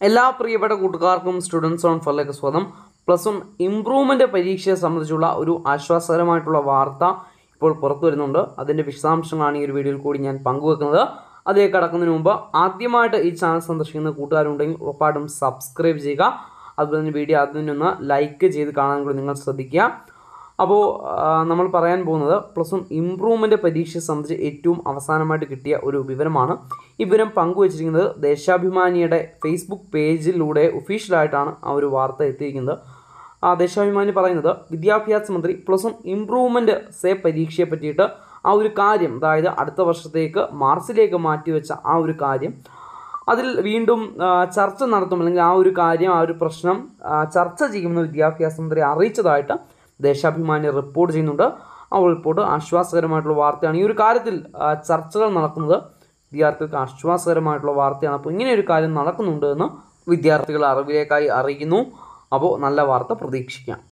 എല്ലാ പ്രിയപ്പെട്ട കൂട്ടുകാർക്കും സ്റ്റുഡൻസ് ഓൺ ഫറിലേക്ക് സ്വാഗതം പ്ലസ് വൺ ഇംപ്രൂവ്മെൻ്റ് പരീക്ഷയെ സംബന്ധിച്ചുള്ള ഒരു ആശ്വാസകരമായിട്ടുള്ള വാർത്ത ഇപ്പോൾ പുറത്തു വരുന്നുണ്ട് അതിൻ്റെ വിശദാംശങ്ങളാണ് ഈ ഒരു വീഡിയോയിൽ കൂടി ഞാൻ പങ്കുവെക്കുന്നത് അതിലേക്ക് കടക്കുന്നതിന് മുമ്പ് ആദ്യമായിട്ട് ഈ ചാനൽ സന്ദർശിക്കുന്ന കൂട്ടുകാരുണ്ടെങ്കിൽ ഉറപ്പായിട്ടും സബ്സ്ക്രൈബ് ചെയ്യുക അതുപോലെ തന്നെ വീഡിയോ ആദ്യം ഒന്ന് ലൈക്ക് ചെയ്ത് കാണാൻ കൂടി നിങ്ങൾ ശ്രദ്ധിക്കുക അപ്പോൾ നമ്മൾ പറയാൻ പോകുന്നത് പ്ലസ് വൺ ഇമ്പ്രൂവ്മെൻ്റ് പരീക്ഷയെ സംബന്ധിച്ച് ഏറ്റവും അവസാനമായിട്ട് കിട്ടിയ ഒരു വിവരമാണ് ഈ വിവരം പങ്കുവച്ചിരിക്കുന്നത് ദേശാഭിമാനിയുടെ ഫേസ്ബുക്ക് പേജിലൂടെ ഒഫീഷ്യലായിട്ടാണ് ആ ഒരു വാർത്ത എത്തിയിരിക്കുന്നത് ആ ദേശാഭിമാനി പറയുന്നത് വിദ്യാഭ്യാസ മന്ത്രി പ്ലസ് വൺ ഇമ്പ്രൂവ്മെൻറ്റ് സേ പരീക്ഷയെ പറ്റിയിട്ട് ആ ഒരു കാര്യം അതായത് അടുത്ത വർഷത്തേക്ക് മാർച്ചിലേക്ക് മാറ്റിവെച്ച ആ ഒരു കാര്യം അതിൽ വീണ്ടും ആ, ചർച്ച നടത്തും അല്ലെങ്കിൽ ആ ഒരു കാര്യം ആ ഒരു പ്രശ്നം ആ, ചർച്ച ചെയ്യുമെന്ന് വിദ്യാഭ്യാസ മന്ത്രി അറിയിച്ചതായിട്ട് ദേശാഭിമാനി റിപ്പോർട്ട് ചെയ്യുന്നുണ്ട് ആ റിപ്പോർട്ട് ആശ്വാസകരമായിട്ടുള്ള വാർത്തയാണ് ഈ ഒരു കാര്യത്തിൽ ആ, ചർച്ചകൾ നടക്കുന്നത് വിദ്യാർത്ഥികൾക്ക് ആശ്വാസകരമായിട്ടുള്ള വാർത്തയാണ് അപ്പോൾ ഇങ്ങനെ ഒരു കാര്യം നടക്കുന്നുണ്ട് എന്ന് വിദ്യാർത്ഥികൾ അറിവിലേക്കായി അറിയിക്കുന്നു അപ്പോൾ നല്ല വാർത്ത പ്രതീക്ഷിക്കാം